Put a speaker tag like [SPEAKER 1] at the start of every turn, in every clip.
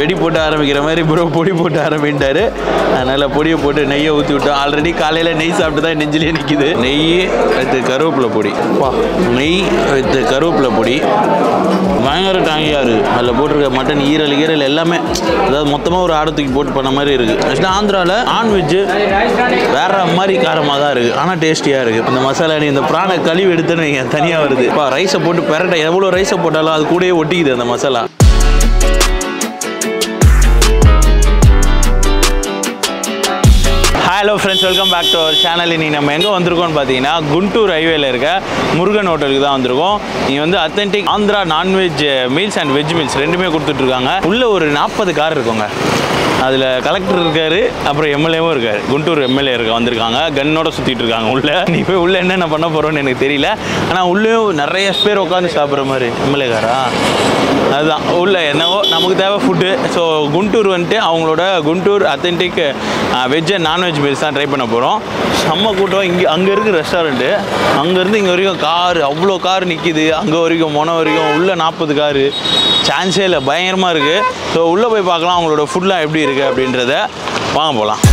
[SPEAKER 1] வெடி போட்டு ஆரம்பிக்கிற மாதிரி ப்ரோ பொடி போட்டு ஆரம்பிட்டாரு அதனால் பொடியை போட்டு நெய்யை ஊற்றி விட்டோம் ஆல்ரெடி காலையில் நெய் சாப்பிட்டு தான் நெஞ்சிலே நிற்கிது நெய் வித்து கருவேப்பிலை பொடி பா நெய் வித்து கருவேப்பிலை பொடி பயங்கர டாங்கியாக இருக்குது அதில் போட்டிருக்க மட்டன் ஈரல் ஈரல் எல்லாமே அதாவது மொத்தமாக ஒரு ஆடை தூக்கி போட்டு பண்ண மாதிரி இருக்குது ஆக்சுவலாக ஆந்திராவில் நான்வெஜ்ஜு வேற மாதிரி காரமாக தான் இருக்குது ஆனால் டேஸ்டியாக இருக்குது அந்த மசாலா நீ இந்த பிராணை கழுவி எடுத்துன்னு வைங்க தனியாக வருது இப்போ ரைஸை போட்டு பெரட்டை எவ்வளோ ரைஸை போட்டாலும் அது கூடயே ஒட்டிக்குது அந்த masala hello friends welcome back to our channel இன்னைக்கு நம்ம எங்கே வந்திருக்கோம்னு பார்த்தீங்கன்னா குண்டூர் ஹைவேல இருக்க முருகன் ஹோட்டலுக்கு தான் வந்திருக்கோம் இங்கே வந்து authentic Andhra non-veg meals and veg meals ரெண்டுமே கொடுத்துட்ருக்காங்க உள்ள ஒரு நாற்பது கார் இருக்குங்க அதில் கலெக்டர் இருக்காரு அப்புறம் எம்எல்ஏவும் இருக்காரு குண்டூர் எம்எல்ஏ இருக்க வந்திருக்காங்க கன்னோட சுற்றிட்டு இருக்காங்க உள்ள நீ போய் உள்ள என்னென்ன பண்ண போகிறோன்னு எனக்கு தெரியல ஆனால் உள்ளேயும் நிறைய பேர் உட்காந்து சாப்பிட்ற மாதிரி எம்எல்ஏ காரா அதுதான் உள்ள என்னவோ நமக்கு தேவை ஃபுட்டு ஸோ குண்டூர் வந்துட்டு அவங்களோட Guntur authentic veg and non-veg meals தான் ட்ரை பண்ண போகிறோம் செம்ம கூட்டம் இங்கே அங்கே இருக்குது ரெஸ்டாரண்ட்டு அங்கேருந்து இங்கே வரைக்கும் கார் அவ்வளோ கார் நிற்கிது அங்கே வரைக்கும் மொன வரைக்கும் உள்ள நாற்பது காரு சான்ஸே இல்லை பயங்கரமாக இருக்குது ஸோ உள்ளே போய் பார்க்கலாம் அவங்களோட ஃபுட்லாம் எப்படி இருக்குது அப்படின்றத வாங்க போகலாம்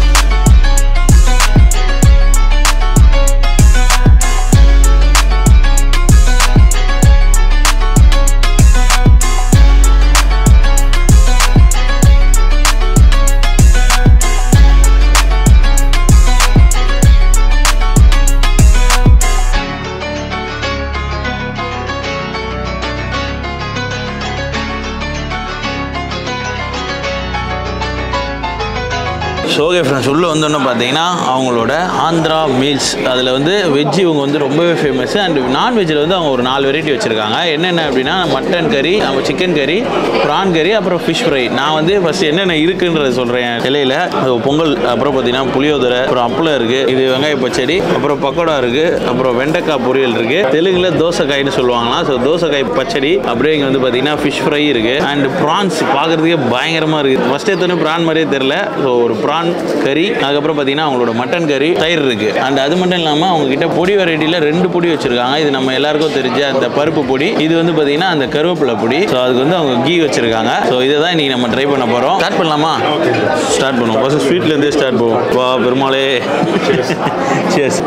[SPEAKER 1] ஸோ ஓகே ஃப்ரெண்ட்ஸ் உள்ளே வந்தோன்னு பார்த்தீங்கன்னா அவங்களோட ஆந்திரா மீல்ஸ் அதில் வந்து வெஜ் இவங்க வந்து ரொம்பவே ஃபேமஸ் அண்ட் நான்வெஜ்ஜில் வந்து அவங்க ஒரு நாலு வெரைட்டி வச்சுருக்காங்க என்னென்ன அப்படின்னா மட்டன் கறி நம்ம சிக்கன் கறி ப்ரான் கறி அப்புறம் ஃபிஷ் ஃப்ரை நான் வந்து ஃபஸ்ட் என்னென்ன இருக்குன்றத சொல்கிறேன் இலையில அது பொங்கல் அப்புறம் பார்த்தீங்கன்னா புளியோதரை அப்புறம் அப்பளம் இருக்குது இது வெங்காய பச்சடி அப்புறம் பக்கோடா இருக்குது அப்புறம் வெண்டைக்காய் பொரியல் இருக்குது தெலுங்குல தோசைக்காய்னு சொல்லுவாங்களாம் ஸோ தோசைக்காய் பச்சடி அப்படியே இங்கே வந்து பார்த்தீங்கன்னா ஃபிஷ் ஃப்ரை இருக்குது அண்ட் ப்ரான்ஸ் பார்க்குறதுக்கே பயங்கரமாக இருக்குது ஃபஸ்ட் எடுத்தோன்னே ப்ரான் மாதிரியே தெரில ஸோ ஒரு ப்ரான் கறி அதுக்கப்புறம் பார்த்தீங்கன்னா அவங்களோட மட்டன் கறி தயிர் இருக்குது அண்ட் அது மட்டும் இல்லாமல் அவங்க கிட்ட பொடி வெரைட்டியில் ரெண்டு பொடி வச்சுருக்காங்க இது நம்ம எல்லாருக்கும் தெரிஞ்ச அந்த பருப்பு பொடி இது வந்து பார்த்தீங்கன்னா அந்த கருவேப்பிலை பொடி ஸோ அதுக்கு வந்து அவங்க கீ வச்சுருக்காங்க ஸோ இதை தான் இன்னைக்கு நம்ம ட்ரை பண்ண போகிறோம் ஸ்டார்ட் பண்ணலாமா ஸ்டார்ட் பண்ணுவோம் ஃபஸ்ட் ஸ்வீட்லேருந்தே ஸ்டார்ட் பண்ணுவோம் வா பெருமாளே சேஸ்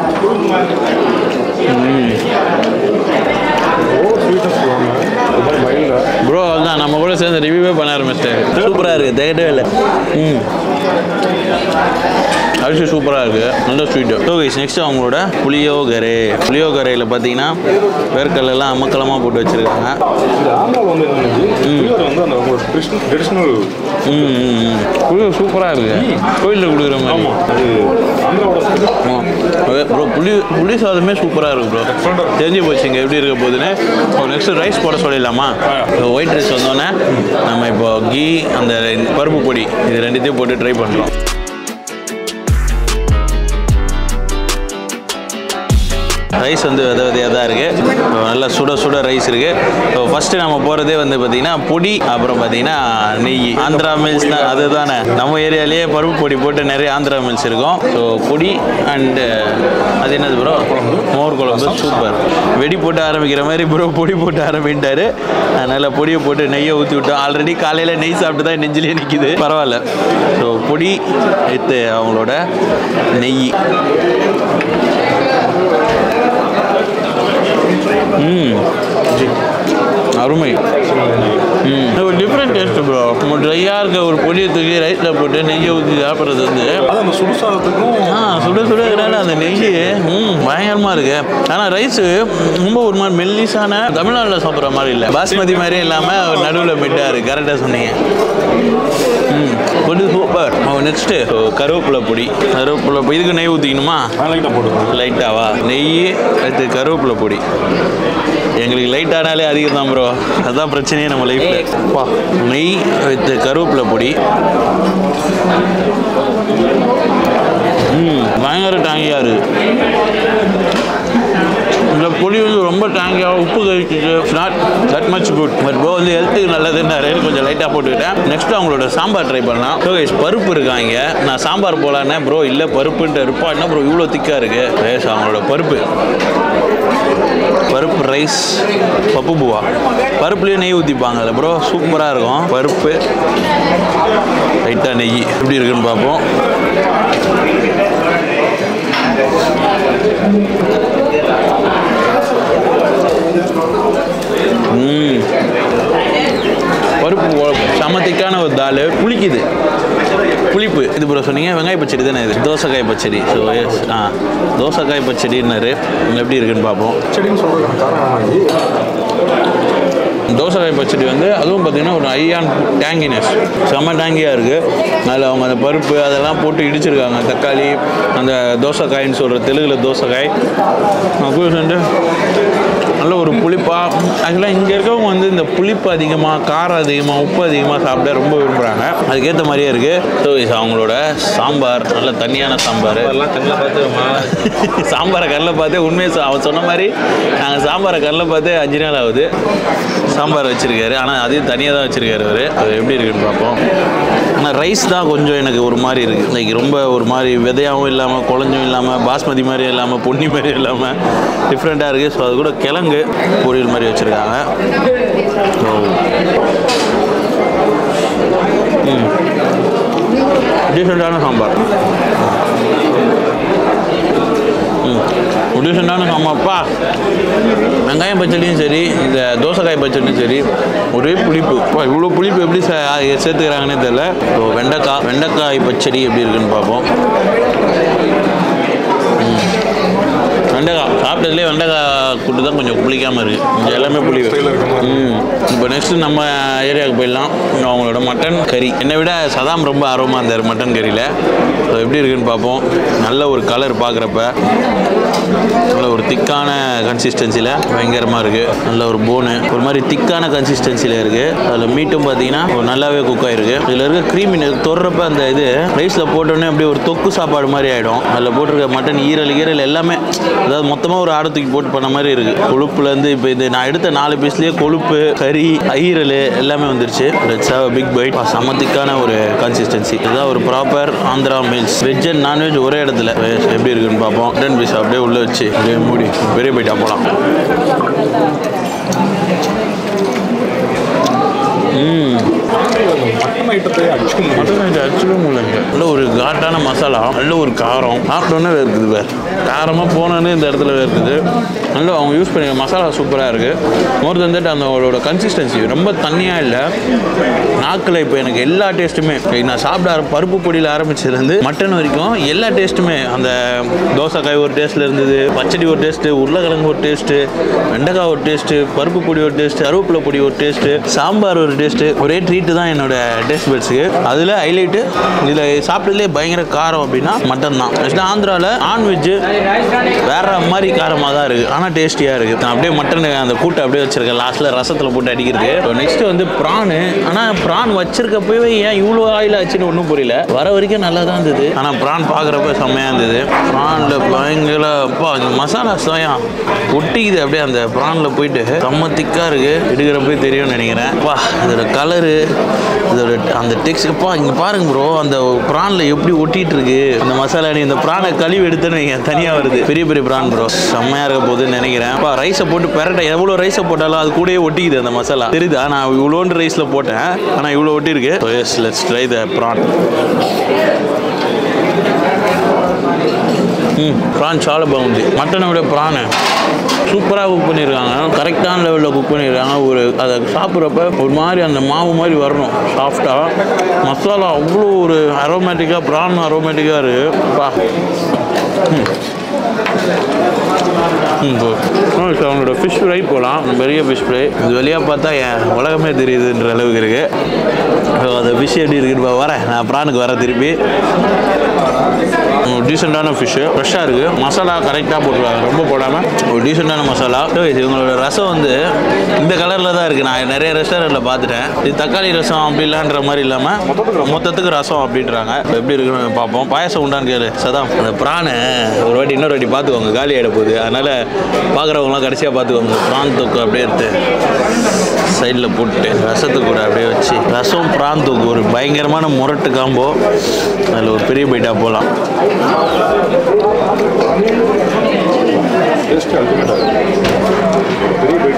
[SPEAKER 1] ப்ரோ அதுதான் நம்ம கூட சேர்ந்து ரிவ்யூவே பண்ண ஆரம்பிச்சிட்டேன் சூப்பராக இருக்குது திகட்டவே இல்லை ம் அரிசி சூப்பராக இருக்குது நல்ல ஸ்வீட்டு ஸோ கைஸ் நெக்ஸ்ட் அவங்களோட புளியோகரை புளியோகரையில் பார்த்தீங்கன்னா வேர்க்கல்லாம் அமக்கலமாக போட்டு வச்சுருக்காங்க
[SPEAKER 2] இந்த ஆந்திராவில் வந்து என்னன்னா புளியோதரை வந்து அந்த ஒரு ட்ரெடிஷ்னல்
[SPEAKER 1] ம் ம், ம் புளியோ சூப்பராக இருக்குது கோயிலில் கொடுக்குற மாதிரி
[SPEAKER 2] ஆமாம் அது ஆந்திராவோட
[SPEAKER 1] ப்ரோ புளி புளி சாதமே சூப்பராக இருக்கு ப்ரோ தெரிஞ்சு போச்சுங்க எப்படி இருக்க போகுதுன்னு இப்போ நெக்ஸ்ட் ரைஸ் போட சொல்லிடலாமா ஒயிட் ரைஸ் வந்தோன்னே நம்ம இப்போ கீ அந்த பருப்பு பொடி இது ரெண்டுத்தையும் போட்டு ட்ரை பண்ணுறோம் ரைஸ் வந்து வித விதையாக தான் இருக்குது நல்லா சுட சுட ரைஸ் இருக்குது ஸோ ஃபஸ்ட்டு நம்ம போகிறதே வந்து பார்த்திங்கன்னா பொடி அப்புறம் பார்த்திங்கன்னா நெய் ஆந்திரா மில்ஸ் தான் அதுதானே நம்ம ஏரியாலேயே பருப்பு பொடி போட்டு நிறைய ஆந்திரா மில்ஸ் இருக்கும் ஸோ பொடி அண்டு அது என்னது ப்ரோ மோர் குழம்பு சூப்பர் வெடி போட்டு ஆரம்பிக்கிற மாதிரி ப்ரோ பொடி போட்டு ஆரம்பிட்டாரு அதனால் பொடியை போட்டு நெய்யை ஊற்றி விட்டோம் ஆல்ரெடி காலையில் நெய் சாப்பிட்டு தான் நெஞ்சிலே நிற்கிது பரவாயில்ல ஸோ பொடி எடுத்து அவங்களோட நெய் ம் அருமை ம் இது ஒரு டிஃப்ரெண்ட் டேஸ்ட் ப்ரோ நம்ம ட்ரையாக இருக்க ஒரு பொடியை தூக்கி ரைஸில் போட்டு நெய்யை ஊற்றி சாப்பிட்றது வந்து
[SPEAKER 2] அது அந்த சுடுசாதத்துக்கும்
[SPEAKER 1] ஆ சுட சுட இருக்கிறனால அந்த நெய் ம் பயங்கரமாக இருக்கு ஆனால் ரைஸு ரொம்ப ஒரு மாதிரி மெல்லிஸான தமிழ்நாட்டில் சாப்பிட்ற மாதிரி இல்லை பாஸ்மதி மாதிரி இல்லாமல் நடுவில் மிட்டாக இருக்குது கரெக்டாக சொன்னீங்க ம் பொடி சூப்பர் நெக்ஸ்ட்டு கருவேப்பிலை பொடி கருவேப்பிலை பொடி இதுக்கு நெய் ஊற்றிக்கணுமா
[SPEAKER 2] நான் லைட்டாக போட்டுருவேன்
[SPEAKER 1] லைட்டாவா நெய் அடுத்து கருவேப்பிலை பொடி எங்களுக்கு லைட் ஆனாலே அதிகம் தான் ப்ரோ அதுதான் பிரச்சனையே நம்ம லைஃப்பில் பா நெய் வித் கருவேப்பிலை பொடி ம் பயங்கர டாங்கியாக இருக்கு இந்த பொடி வந்து ரொம்ப டேங்கியாக உப்பு கழிச்சிட்டு not that much good but bro வந்து ஹெல்த்துக்கு நல்லதுன்னாரு கொஞ்சம் லைட்டாக போட்டுக்கிட்டேன் நெக்ஸ்ட் அவங்களோட சாம்பார் ட்ரை பண்ணலாம் ஸோ கைஸ் பருப்பு இருக்காங்க நான் சாம்பார் போலான்னே ப்ரோ இல்லை பருப்புன்ட்டு இருப்பான்னா ப்ரோ இவ்வளோ திக்காக இருக்குது பேச அவங்களோட பருப்பு பருப்பு ரைஸ் பப்பு பூவா பருப்புலேயே நெய் ஊற்றிப்பாங்க அதில் ப்ரோ சூப்பராக இருக்கும் பருப்பு லைட்டாக நெய் எப்படி இருக்குன்னு பார்ப்போம் ம் பருப்பு குழம்பு செம திக்கான ஒரு தால் புளிக்குது புளிப்பு இது ப்ரோ சொன்னீங்க வெங்காய பச்சடி தானே இது தோசைக்காய் பச்சடி ஸோ எஸ் ஆ தோசைக்காய் பச்சடின்னாரு எப்படி இருக்குன்னு பார்ப்போம்
[SPEAKER 2] செடின்னு சொல்கிறது காரணமாகி
[SPEAKER 1] தோசைக்காய் பச்சடி வந்து அதுவும் பார்த்தீங்கன்னா ஒரு ஐயான் டேங்கினஸ் செம்ம டேங்கியாக இருக்குது அதில் அவங்க அந்த பருப்பு அதெல்லாம் போட்டு இடிச்சிருக்காங்க தக்காளி அந்த தோசைக்காயின்னு சொல்கிற தெலுங்கில் தோசைக்காய் அப்படி சொல்லிட்டு நல்ல ஒரு புளிப்பாக ஆக்சுவலாக இங்கே இருக்கவங்க வந்து இந்த புளிப்பு அதிகமாக காரம் அதிகமாக உப்பு அதிகமாக சாப்பிட ரொம்ப விரும்புகிறாங்க அதுக்கேற்ற மாதிரியே இருக்குது ஸோ இது அவங்களோட சாம்பார் நல்ல தண்ணியான சாம்பார்
[SPEAKER 2] எல்லாம் கண்ணில் பார்த்து
[SPEAKER 1] சாம்பாரை கண்ணில் பார்த்து உண்மையை சொ- அவன் சொன்ன மாதிரி நாங்கள் சாம்பாரை கண்ணில் பார்த்து அஞ்சு நாள் ஆகுது சாம்பார் வச்சுருக்காரு ஆனால் அதையும் தனியாக தான் வச்சுருக்காரு அவர் அது எப்படி இருக்குன்னு பார்ப்போம் ஆனால் ரைஸ் தான் கொஞ்சம் எனக்கு ஒரு மாதிரி இருக்குது லைக் ரொம்ப ஒரு மாதிரி விதையாகவும் இல்லாமல் குழஞ்சும் இல்லாமல் பாஸ்மதி மாதிரி இல்லாமல் பொன்னி மாதிரி இல்லாமல் டிஃப்ரெண்ட்டாக இருக்குது ஸோ அது கூட கிழங்கு பொரியல் மாதிரி வச்சுருக்காங்க ஸோ ம் டீசெண்டான சாம்பார் டீசெண்டான சாம்பார்ப்பா வெங்காயம் பச்சடியும் சரி இந்த தோசைக்காய் பச்சடியும் சரி ஒரே புளிப்பு அப்பா, இவ்வளோ புளிப்பு எப்படி சே- சேர்த்துக்கிறாங்கன்னே தெரியல ஸோ வெண்டைக்காய் வெண்டைக்காய் பச்சடி எப்படி இருக்குன்னு பார்ப்போம் ம். வெண்டைக்காய் சாப்பிட்டதுலேயே வெண்டைக்காய் கூட்டு தான் கொஞ்சம் புளிக்காமல் இருக்குது இங்கே எல்லாமே புளி
[SPEAKER 2] Style இருக்க மாதிரி.
[SPEAKER 1] ம் இப்போ நெக்ஸ்ட் நம்ம ஏரியாவுக்கு போயிடலாம் இங்க அவங்களோட மட்டன் கறி என்னை விட சதாம் ரொம்ப ஆர்வமாக இருந்தார் மட்டன் கறியில் ஸோ எப்படி இருக்குன்னு பார்ப்போம் நல்ல ஒரு கலர் பார்க்குறப்ப நல்ல ஒரு திக்கான கன்சிஸ்டன்சியில் பயங்கரமாக இருக்குது நல்ல ஒரு போனு ஒரு மாதிரி திக்கான கன்சிஸ்டன்சியில் இருக்குது அதில் மீட்டும் பார்த்தீங்கன்னா ஒரு நல்லாவே குக் ஆகிருக்கு இதில் இருக்க க்ரீமி தொடுறப்ப அந்த இது ரைஸில் போட்டோன்னே அப்படியே ஒரு தொக்கு சாப்பாடு மாதிரி ஆகிடும் அதில் போட்டிருக்க மட்டன் ஈரல் ஈரல் எல்லாமே அதாவது மொத்தமாக ஒரு ஆடு தூக்கி போட்டு பண்ண மாதிரி இருக்குது கொழுப்புலேருந்து இப்போ இது நான் எடுத்த நாலு பீஸ்லேயே கொழுப்பு கறி ஈரல் எல்லாமே வந்துருச்சு லெட்ஸ் ஹேவ் பிக் பைட் சமத்திக்கான ஒரு கன்சிஸ்டன்சி இதுதான் ஒரு proper Andhra meals veg and non-veg ஒரே இடத்துல Yes, எப்படி இருக்குன்னு பார்ப்போம் மட்டன் பீஸ் அப்படியே உள்ளே வச்சு அப்படியே மூடி பெரிய பைட்டா போகலாம் ம்
[SPEAKER 2] மட்டன் ஐட்டத்தை அடிச்சு
[SPEAKER 1] மட்டன் இது ஆக்சுவலாக உங்களுக்கு நல்ல ஒரு காட்டான மசாலா நல்ல ஒரு காரம் சாப்பிட்டோன்னே வேர்க்குது வேறு காரமாக போனோன்னே இந்த இடத்துல வேர்க்குது நல்ல அவங்க யூஸ் பண்ணி மசாலா சூப்பராக இருக்குது மோர் தன் தட் அந்த அவங்களோட கன்சிஸ்டன்சி ரொம்ப தண்ணியாக இல்லை நாக்கில் இப்போ எனக்கு எல்லா டேஸ்ட்டுமே நான் சாப்பிட ஆர- பருப்பு பொடியில் ஆரம்பிச்சதுலேருந்து மட்டன் வரைக்கும் எல்லா டேஸ்ட்டுமே அந்த தோசைக்காய் ஒரு டேஸ்ட்டில் இருந்தது பச்சடி ஒரு டேஸ்ட்டு உருளைக்கிழங்கு ஒரு டேஸ்ட்டு வெண்டைக்காய் ஒரு டேஸ்ட்டு பருப்பு பொடி ஒரு டேஸ்ட்டு கருவேப்பிலை பொடி ஒரு டேஸ்ட்டு சாம்பார் ஒரு டேஸ்ட்டு ஒரே ட்ரீட்டு தான் என்னோட டேஸ்ட் பட்ஸுக்கு அதில் ஹைலைட்டு இதில் சாப்பிட்டதுலேயே பயங்கர காரம் அப்படின்னா மட்டன் தான் ஆக்சுவலாக ஆந்திராவில் நான்வெஜ்ஜு வேற மாதிரி காரமாக தான் இருக்குது ஆனால் டேஸ்டியாக இருக்குது நான் அப்படியே மட்டன் அந்த கூட்டை அப்படியே வச்சிருக்கேன் லாஸ்ட்டில் ரசத்தில் போட்டு அடிக்கிறது நெக்ஸ்ட்டு வந்து ப்ரானு ஆனால் ப்ரான் வச்சிருக்கப்பவே ஏன் இவ்வளோ ஆயில் ஆச்சுன்னு ஒன்றும் புரியல வர வரைக்கும் நல்லா தான் இருந்தது ஆனால் ப்ரான் பார்க்குறப்ப செம்மையாக இருந்தது ப்ரானில் பயங்கர அப்பா இந்த மசாலா சோயா ஒட்டிக்குது அப்படியே அந்த ப்ரானில் போயிட்டு செம்ம திக்காக இருக்குது எடுக்கிறப்பே தெரியும்னு நினைக்கிறேன் அப்பா இதோட கலரு இதோட அந்த டெக்ஸ்ட் அப்பா இங்கே பாருங்க ப்ரோ அந்த ப்ரானில் எப்படி ஒட்டிட்டு இருக்கு அந்த மசாலா நீ இந்த ப்ரானை கழுவி எடுத்துன்னு வைங்க தனியாக வருது பெரிய பெரிய ப்ரான் ப்ரோ செம்மையாக இருக்க போகுதுன்னு நினைக்கிறேன் அப்பா ரைஸை போட்டு பெரட்ட எவ்வளோ ரைஸை போட்டாலும் அது கூடயே ஒட்டிக்குது அந்த மசாலா தெரியுதா நான் இவ்வளோண்டு ரைஸில் போட்டேன் ஆனால் இவ்வளோ ஒட்டியிருக்கு so yes let's try the prawn hmm prawn சால பவுண்டி மட்டனை விட ப்ரானு சூப்பராக குக் பண்ணியிருக்காங்க கரெக்டான லெவலில் குக் பண்ணியிருக்காங்க ஒரு அதை சாப்பிட்றப்ப ஒரு மாதிரி அந்த மாவு மாதிரி வரணும் சாஃப்டாக மசாலா அவ்வளோ ஒரு அரோமேட்டிக்காக ப்ரான் அரோமேட்டிக்காக இருக்குது பா ம் ம் போ ஆ, இப்போ அவங்களோட ஃபிஷ் ஃப்ரை போகலாம் பெரிய ஃபிஷ் ஃப்ரை இது வெளியாக பார்த்தா என் உலகமே தெரியுதுன்ற அளவுக்கு இருக்குது அந்த ஃபிஷ் எப்படி இருக்குன்னு பா- வரேன் நான் ப்ரானுக்கு வரேன் திருப்பி டீசெண்டான ஃபிஷ்ஷு ஃப்ரெஷ்ஷாக இருக்குது மசாலா கரெக்டாக போட்டுருவாங்க ரொம்ப போடாமல் ஒரு டீசெண்டான மசாலா இது இவங்களோட ரசம் வந்து இந்த கலரில் தான் இருக்குது நான் நிறைய ரெஸ்டாரண்ட்டில் பார்த்துட்டேன் இது தக்காளி ரசம் அப்படிலான்ற மாதிரி இல்லாமல் மொத்தத்துக்கு ரசம் அப்படின்றாங்க இப்போ எப்படி இருக்குன்னு பார்ப்போம் பாயசம் உண்டான்னு கேளு சதா அந்த ப்ரானை ஒரு வாட்டி இன்னொரு வாட்டி பார்த்துக்கோங்க காலி ஆகிட போகுது அதனால் பார்க்குறவங்களாம் கடைசியாக பார்த்துக்கோங்க ப்ரான் தொக்கு அப்படியே எடுத்து சைடில் போட்டு ரசத்துக்கு கூட அப்படியே வச்சு ரசம் ப்ரான் தொக்கு ஒரு பயங்கரமான முரட்டு காம்போ அதில் ஒரு பெரிய பைட்டாக போகலாம்
[SPEAKER 2] டேஸ்ட் அல்டிமேட்டாக பெரிய பைட்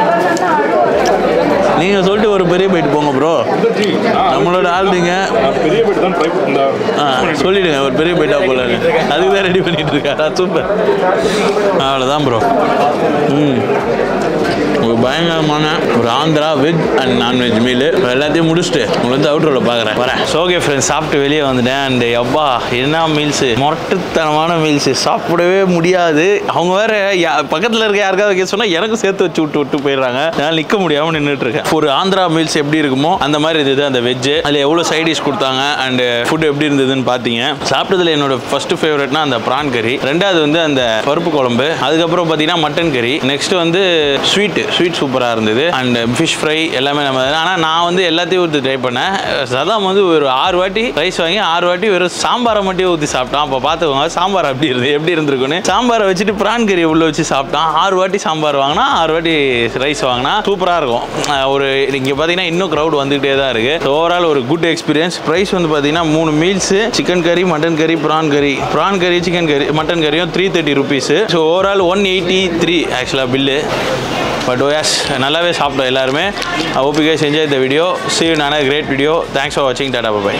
[SPEAKER 1] நீங்கள் சொல்லிட்டு ஒரு பெரிய பைட் போங்க ப்ரோ
[SPEAKER 2] இந்த ஜி நான்
[SPEAKER 1] நம்மளோட ஆள் நீங்கள்
[SPEAKER 2] நான் பெரிய பைட் தான் ட்ரை பண்ணா
[SPEAKER 1] ஆ சொல்லிடுங்க ஒரு பெரிய பைட்டா போல அதுக்கு தான் ரெடி பண்ணிட்டு இருக்காரா சூப்பர் அவ்வளோதான் ப்ரோ ம் ஒரு பயங்கரமான ஒரு Andhra veg and non-veg meal எல்லாத்தையும் முடிச்சுட்டு உங்களை வந்து அவுட் ரோல பார்க்குறேன் வரேன் ஓகே ஃப்ரெண்ட்ஸ் சாப்பிட்டு வெளியே வந்துட்டேன் அண்ட் அப்பா என்ன மீல்ஸு மொரட்டுத்தனமான மீல்ஸு சாப்பிடவே முடியாது அவங்க வேற யா- பக்கத்தில் இருக்க யாருக்காவது கேட்க சொன்னால் எனக்கும் சேர்த்து வச்சு விட்டு விட்டு போயிடுறாங்க என்னால் நிற்க முடியாமல் நின்றுட்டு இருக்கேன் ஒரு ஆந்திரா மீல்ஸ் எப்படி இருக்குமோ அந்த மாதிரி இருந்தது அந்த வெஜ்ஜு அதில் எவ்வளோ சைட் டிஷ் கொடுத்தாங்க அண்ட் ஃபுட் எப்படி இருந்ததுன்னு பார்த்தீங்க சாப்பிட்டதுல என்னோட ஃபர்ஸ்ட் ஃபேவரட்னா அந்த ப்ரான் கறி ரெண்டாவது வந்து அந்த பருப்பு குழம்பு அதுக்கப்புறம் பார்த்தீங்கன்னா மட்டன் கறி நெக்ஸ்ட் வந்து ஸ்வீட் ஸ்வீட் சூப்பராக இருந்தது அண்ட் ஃபிஷ் ஃப்ரை எல்லாமே நம்ம ஆனால் நான் வந்து எல்லாத்தையும் ஊற்றி ட்ரை பண்ணேன் சதாம் வந்து ஒரு ஆறு வாட்டி ரைஸ் வாங்கி ஆறு வாட்டி வெறும் சாம்பாரை மட்டும் ஊற்றி சாப்பிட்டான் அப்போ பார்த்துக்கோங்க சாம்பார் அப்படி இருந்து எப்படி இருந்திருக்குன்னு சாம்பாரை வச்சுட்டு ப்ரான் கறி உள்ள வச்சு சாப்பிட்டான் ஆறு வாட்டி சாம்பார் வாங்கினா ஆறு வாட்டி ரைஸ் வாங்கினா சூப்பராக இருக்கும் அஹ் ஒரு இங்கே பார்த்தீங்கன்னா இன்னும் க்ரௌட் வந்துகிட்டே தான் இருக்கு ஓவரால் ஒரு குட் எக்ஸ்பீரியன்ஸ் ப்ரைஸ் வந்து பார்த்தீங்கன்னா மூணு மீல்ஸ் சிக்கன் கறி மட்டன் கறி ப்ரான் கறி ப்ரான் கறி சிக்கன் கறி மட்டன் கறியும் three thirty rupees so overall one eighty three ஆக்சுவலாக பில்லு பட் ஓயாஸ் நல்லாவே சாப்பிட்டோம் எல்லாருமே ஓபிகே செஞ்ச இந்த வீடியோ சி நான கிரேட் வீடியோ தேங்க்ஸ் ஃபார் வாட்சிங் டாடா பாய்